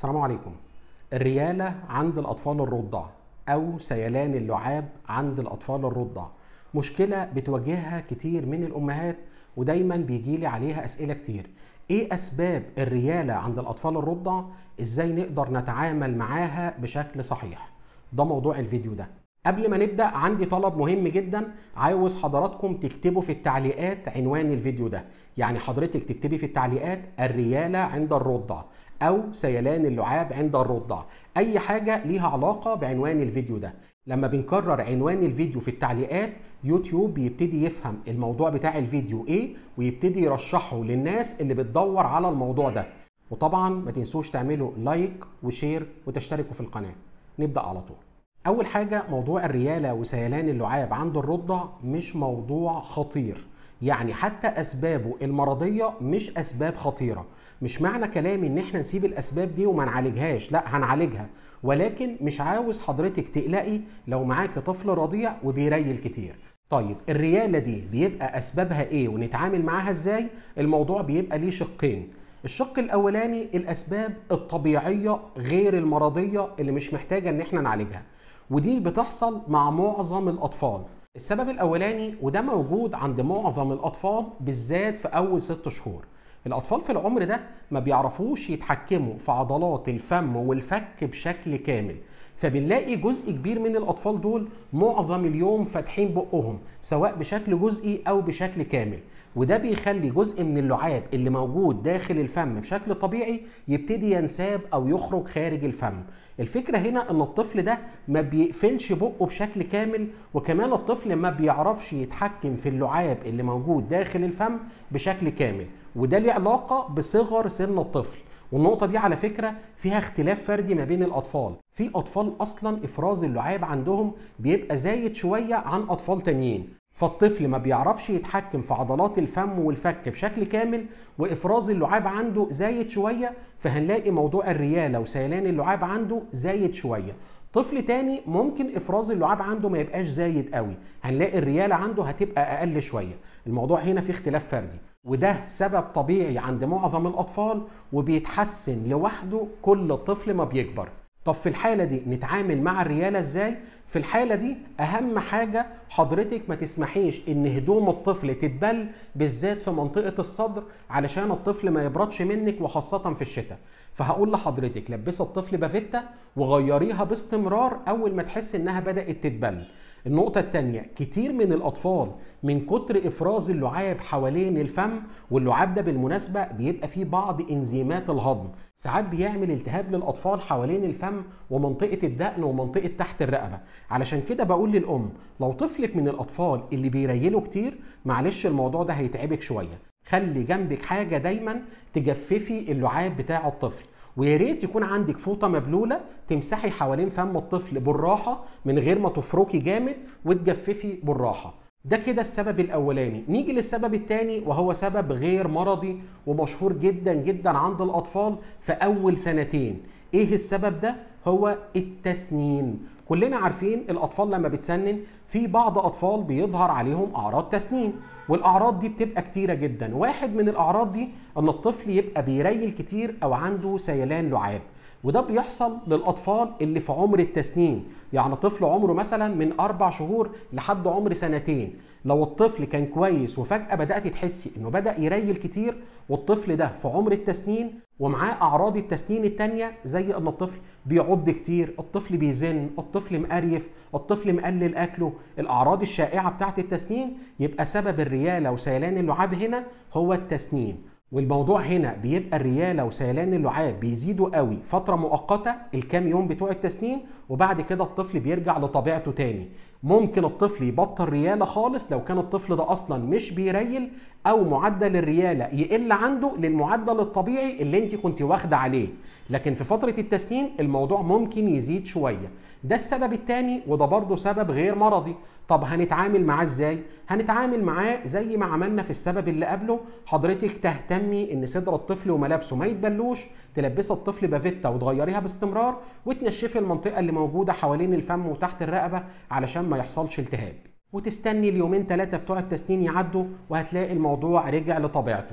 السلام عليكم الريالة عند الأطفال الرضع أو سيلان اللعاب عند الأطفال الرضع مشكلة بتواجهها كتير من الأمهات ودايما بيجيلي عليها أسئلة كتير إيه أسباب الريالة عند الأطفال الرضع؟ إزاي نقدر نتعامل معاها بشكل صحيح؟ ده موضوع الفيديو ده قبل ما نبدأ عندي طلب مهم جدا عاوز حضراتكم تكتبوا في التعليقات عنوان الفيديو ده يعني حضرتك تكتبي في التعليقات الريالة عند الرضع أو سيلان اللعاب عند الرضع أي حاجة ليها علاقة بعنوان الفيديو ده لما بنكرر عنوان الفيديو في التعليقات يوتيوب بيبتدي يفهم الموضوع بتاع الفيديو ايه ويبتدي يرشحه للناس اللي بتدور على الموضوع ده وطبعا ما تنسوش تعملوا لايك وشير وتشتركوا في القناة نبدأ على طول أول حاجة موضوع الريالة وسيلان اللعاب عند الرضع مش موضوع خطير يعني حتى أسبابه المرضية مش أسباب خطيرة مش معنى كلامي ان احنا نسيب الاسباب دي وما نعالجهاش لا هنعالجها ولكن مش عاوز حضرتك تقلقي لو معاكي طفل رضيع وبيريل كتير طيب الريالة دي بيبقى أسبابها إيه ونتعامل معاها إزاي؟ الموضوع بيبقى ليه شقين الشق الأولاني الأسباب الطبيعية غير المرضية اللي مش محتاجة إن إحنا نعالجها ودي بتحصل مع معظم الأطفال السبب الأولاني وده موجود عند معظم الأطفال بالذات في أول ست شهور الأطفال في العمر ده ما بيعرفوش يتحكموا في عضلات الفم والفك بشكل كامل فبنلاقي جزء كبير من الأطفال دول معظم اليوم فاتحين بقهم سواء بشكل جزئي أو بشكل كامل وده بيخلي جزء من اللعاب اللي موجود داخل الفم بشكل طبيعي يبتدي ينساب أو يخرج خارج الفم الفكرة هنا ان الطفل ده ما بيقفلش بقه بشكل كامل وكمان الطفل ما بيعرفش يتحكم في اللعاب اللي موجود داخل الفم بشكل كامل وده ليه علاقة بصغر سن الطفل والنقطة دي على فكرة فيها اختلاف فردي ما بين الأطفال في أطفال أصلا إفراز اللعاب عندهم بيبقى زايد شوية عن أطفال تانيين فالطفل ما بيعرفش يتحكم في عضلات الفم والفك بشكل كامل وافراز اللعاب عنده زايد شويه فهنلاقي موضوع الرياله وسيلان اللعاب عنده زايد شويه طفل تاني ممكن افراز اللعاب عنده ما يبقاش زايد قوي هنلاقي الرياله عنده هتبقى اقل شويه الموضوع هنا فيه اختلاف فردي وده سبب طبيعي عند معظم الاطفال وبيتحسن لوحده كل طفل ما بيكبر طب في الحالة دي نتعامل مع الريالة ازاي؟ في الحالة دي أهم حاجة حضرتك ما تسمحيش إن هدوم الطفل تتبل بالذات في منطقة الصدر علشان الطفل ما يبردش منك وخاصة في الشتاء. فهقول لحضرتك لبسي الطفل بافيتا وغيريها باستمرار أول ما تحس إنها بدأت تتبل. النقطة التانية كتير من الأطفال من كتر إفراز اللعاب حوالين الفم واللعاب ده بالمناسبة بيبقى فيه بعض إنزيمات الهضم ساعات بيعمل التهاب للأطفال حوالين الفم ومنطقة الدقن ومنطقة تحت الرقبة علشان كده بقول للأم لو طفلك من الأطفال اللي بيريلوا كتير معلش الموضوع ده هيتعبك شوية خلي جنبك حاجة دايما تجففي اللعاب بتاع الطفل ويا ريت يكون عندك فوطه مبلوله تمسحي حوالين فم الطفل بالراحه من غير ما تفركي جامد وتجففي بالراحه ده كده السبب الاولاني نيجي للسبب الثاني وهو سبب غير مرضي ومشهور جدا جدا عند الاطفال في اول سنتين ايه السبب ده هو التسنين كلنا عارفين الاطفال لما بتسنن في بعض اطفال بيظهر عليهم اعراض تسنين والاعراض دي بتبقى كتيره جدا واحد من الاعراض دي ان الطفل يبقى بيريل كتير او عنده سيلان لعاب وده بيحصل للاطفال اللي في عمر التسنين يعني طفل عمره مثلا من اربع شهور لحد عمر سنتين لو الطفل كان كويس وفجاه بدات تحسي انه بدا يريل كتير والطفل ده في عمر التسنين ومعاه اعراض التسنين التانية زي ان الطفل بيعض كتير الطفل بيزن الطفل مقريف الطفل مقلل اكله الاعراض الشائعه بتاعه التسنين يبقى سبب الرياله وسيلان اللعاب هنا هو التسنين والموضوع هنا بيبقى الرياله وسيلان اللعاب بيزيدوا قوي فتره مؤقته الكام يوم بتوع التسنين وبعد كده الطفل بيرجع لطبيعته تاني ممكن الطفل يبطل رياله خالص لو كان الطفل ده اصلا مش بيريل او معدل الرياله يقل عنده للمعدل الطبيعي اللي انت كنت واخده عليه لكن في فتره التسنين الموضوع ممكن يزيد شويه ده السبب الثاني وده برضه سبب غير مرضي طب هنتعامل معاه ازاي هنتعامل معاه زي ما عملنا في السبب اللي قبله حضرتك تهتمي ان صدر الطفل وملابسه ما يتبلوش تلبسي الطفل بافيتا وتغيريها باستمرار وتنشفي المنطقه اللي موجوده حوالين الفم وتحت الرقبه علشان ما يحصلش التهاب وتستني اليومين ثلاثه بتوع التسنين يعدوا وهتلاقي الموضوع رجع لطبيعته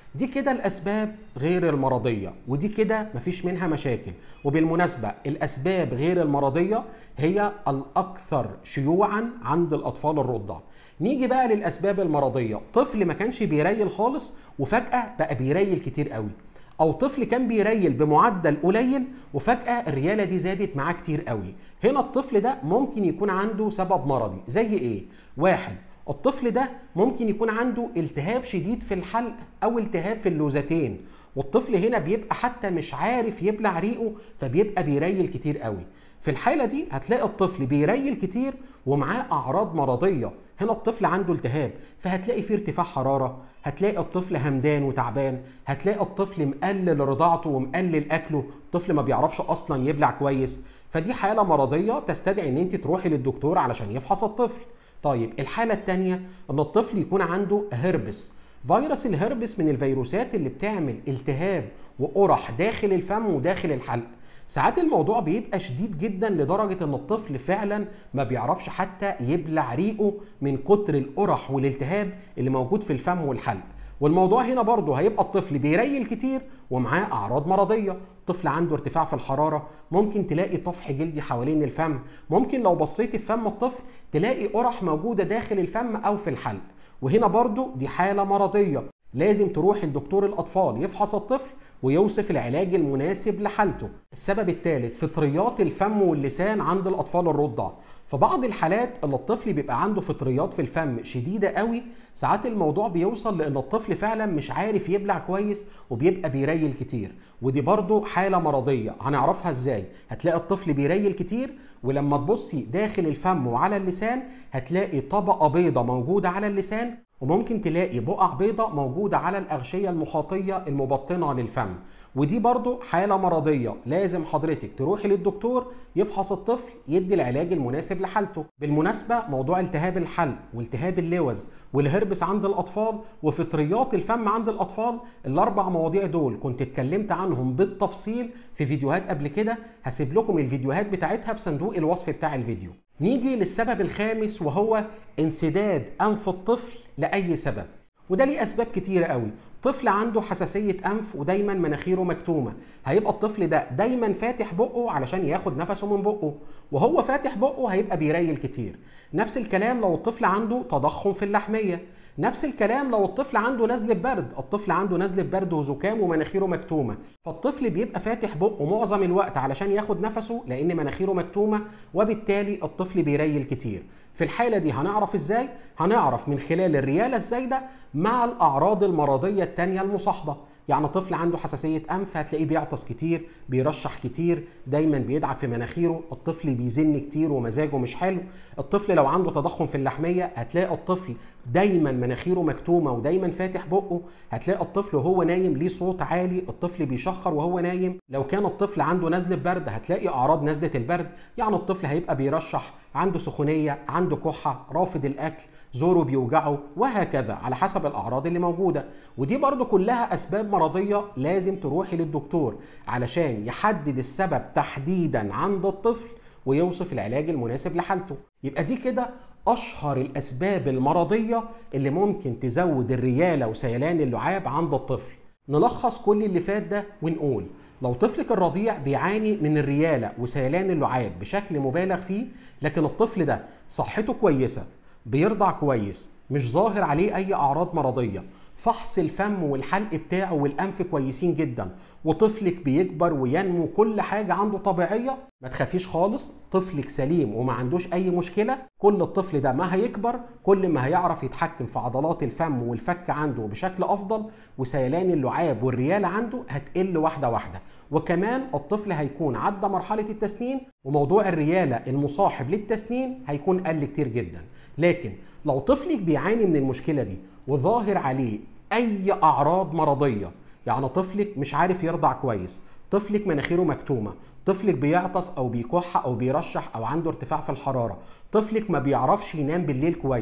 دي كده الاسباب غير المرضيه ودي كده مفيش منها مشاكل وبالمناسبه الاسباب غير المرضيه هي الاكثر شيوعا عند الاطفال الرضع نيجي بقى للاسباب المرضيه طفل ما كانش بيريل خالص وفجاه بقى بيريل كتير قوي او طفل كان بيريل بمعدل قليل وفجاه الرياله دي زادت معاه كتير قوي هنا الطفل ده ممكن يكون عنده سبب مرضي زي ايه واحد الطفل ده ممكن يكون عنده التهاب شديد في الحلق او التهاب في اللوزتين والطفل هنا بيبقى حتى مش عارف يبلع ريقه فبيبقى بيريل كتير قوي في الحاله دي هتلاقي الطفل بيريل كتير ومعاه اعراض مرضيه هنا الطفل عنده التهاب فهتلاقي فيه ارتفاع حراره هتلاقي الطفل همدان وتعبان هتلاقي الطفل مقلل رضاعته ومقلل اكله الطفل ما بيعرفش اصلا يبلع كويس فدي حاله مرضيه تستدعي ان انت تروحي للدكتور علشان يفحص الطفل طيب الحاله الثانيه ان الطفل يكون عنده هربس فيروس الهربس من الفيروسات اللي بتعمل التهاب وقرح داخل الفم وداخل الحلق ساعات الموضوع بيبقى شديد جدا لدرجة ان الطفل فعلا ما بيعرفش حتى يبلع ريقه من كتر القرح والالتهاب اللي موجود في الفم والحلق والموضوع هنا برضه هيبقى الطفل بيريل كتير ومعاه اعراض مرضيه طفل عنده ارتفاع في الحراره ممكن تلاقي طفح جلدي حوالين الفم ممكن لو بصيت في فم الطفل تلاقي قرح موجوده داخل الفم او في الحلق وهنا برضه دي حاله مرضيه لازم تروح لدكتور الاطفال يفحص الطفل ويوصف العلاج المناسب لحالته السبب الثالث فطريات الفم واللسان عند الاطفال الرضع في بعض الحالات اللي الطفل بيبقى عنده فطريات في الفم شديده قوي ساعات الموضوع بيوصل لان الطفل فعلا مش عارف يبلع كويس وبيبقى بيريل كتير ودي برضو حاله مرضيه هنعرفها ازاي هتلاقي الطفل بيريل كتير ولما تبصي داخل الفم وعلى اللسان هتلاقي طبقه بيضه موجوده على اللسان وممكن تلاقي بقع بيضة موجودة على الأغشية المخاطية المبطنة للفم ودي برضو حالة مرضية لازم حضرتك تروحي للدكتور يفحص الطفل يدي العلاج المناسب لحالته بالمناسبة موضوع التهاب الحلق والتهاب اللوز والهربس عند الأطفال وفطريات الفم عند الأطفال الأربع مواضيع دول كنت اتكلمت عنهم بالتفصيل في فيديوهات قبل كده هسيب لكم الفيديوهات بتاعتها في صندوق الوصف بتاع الفيديو نيجي للسبب الخامس وهو انسداد أنف الطفل لأي سبب وده ليه اسباب كتيره قوي طفل عنده حساسيه انف ودايما مناخيره مكتومه هيبقى الطفل ده دايما فاتح بقه علشان ياخد نفسه من بقه وهو فاتح بقه هيبقى بيريل كتير نفس الكلام لو الطفل عنده تضخم في اللحميه نفس الكلام لو الطفل عنده نزله برد الطفل عنده نزله برد وزكام ومناخيره مكتومه فالطفل بيبقى فاتح بقه معظم الوقت علشان ياخد نفسه لان مناخيره مكتومه وبالتالي الطفل بيريل كتير في الحالة دي هنعرف ازاي؟ هنعرف من خلال الريالة الزايدة مع الأعراض المرضية التانية المصاحبة يعني طفل عنده حساسية أنف هتلاقيه بيعطس كتير بيرشح كتير دايما بيدعك في مناخيره الطفل بيزن كتير ومزاجه مش حلو الطفل لو عنده تضخم في اللحمية هتلاقي الطفل دايما مناخيره مكتومة ودايما فاتح بقه هتلاقي الطفل وهو نايم ليه صوت عالي الطفل بيشخر وهو نايم لو كان الطفل عنده نزلة برد هتلاقي أعراض نزلة البرد يعني الطفل هيبقى بيرشح عنده سخونية عنده كحة رافض الأكل زوره بيوجعه وهكذا على حسب الأعراض اللي موجودة ودي برضو كلها أسباب مرضية لازم تروحي للدكتور علشان يحدد السبب تحديدا عند الطفل ويوصف العلاج المناسب لحالته يبقى دي كده أشهر الأسباب المرضية اللي ممكن تزود الريالة وسيلان اللعاب عند الطفل نلخص كل اللي فات ده ونقول لو طفلك الرضيع بيعاني من الريالة وسيلان اللعاب بشكل مبالغ فيه لكن الطفل ده صحته كويسة بيرضع كويس مش ظاهر عليه أي أعراض مرضية فحص الفم والحلق بتاعه والأنف كويسين جدا وطفلك بيكبر وينمو كل حاجة عنده طبيعية ما تخافيش خالص طفلك سليم وما عندوش أي مشكلة كل الطفل ده ما هيكبر كل ما هيعرف يتحكم في عضلات الفم والفك عنده بشكل أفضل وسيلان اللعاب والريالة عنده هتقل واحدة واحدة وكمان الطفل هيكون عدى مرحلة التسنين وموضوع الريالة المصاحب للتسنين هيكون قل كتير جدا لكن لو طفلك بيعاني من المشكلة دي وظاهر عليه أي أعراض مرضية يعني طفلك مش عارف يرضع كويس طفلك مناخيره مكتومة طفلك بيعطس او بيكح او بيرشح او عنده ارتفاع في الحراره طفلك ما بيعرفش ينام بالليل كويس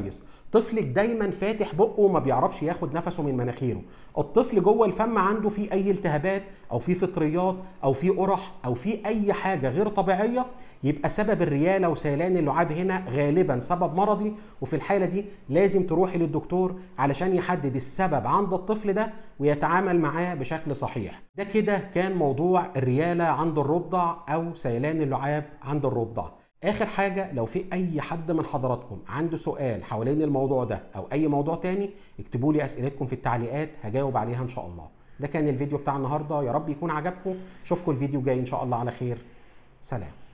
طفلك دايما فاتح بقه وما بيعرفش ياخد نفسه من مناخيره الطفل جوه الفم عنده في اي التهابات او في فطريات او في قرح او في اي حاجه غير طبيعيه يبقى سبب الرياله وسيلان اللعاب هنا غالبا سبب مرضي وفي الحاله دي لازم تروحي للدكتور علشان يحدد السبب عند الطفل ده ويتعامل معاه بشكل صحيح ده كده كان موضوع الرياله عند الرضع او سيلان اللعاب عند الرضع اخر حاجه لو في اي حد من حضراتكم عنده سؤال حوالين الموضوع ده او اي موضوع تاني اكتبوا لي اسئلتكم في التعليقات هجاوب عليها ان شاء الله ده كان الفيديو بتاع النهارده يا رب يكون عجبكم اشوفكم الفيديو جاي ان شاء الله على خير سلام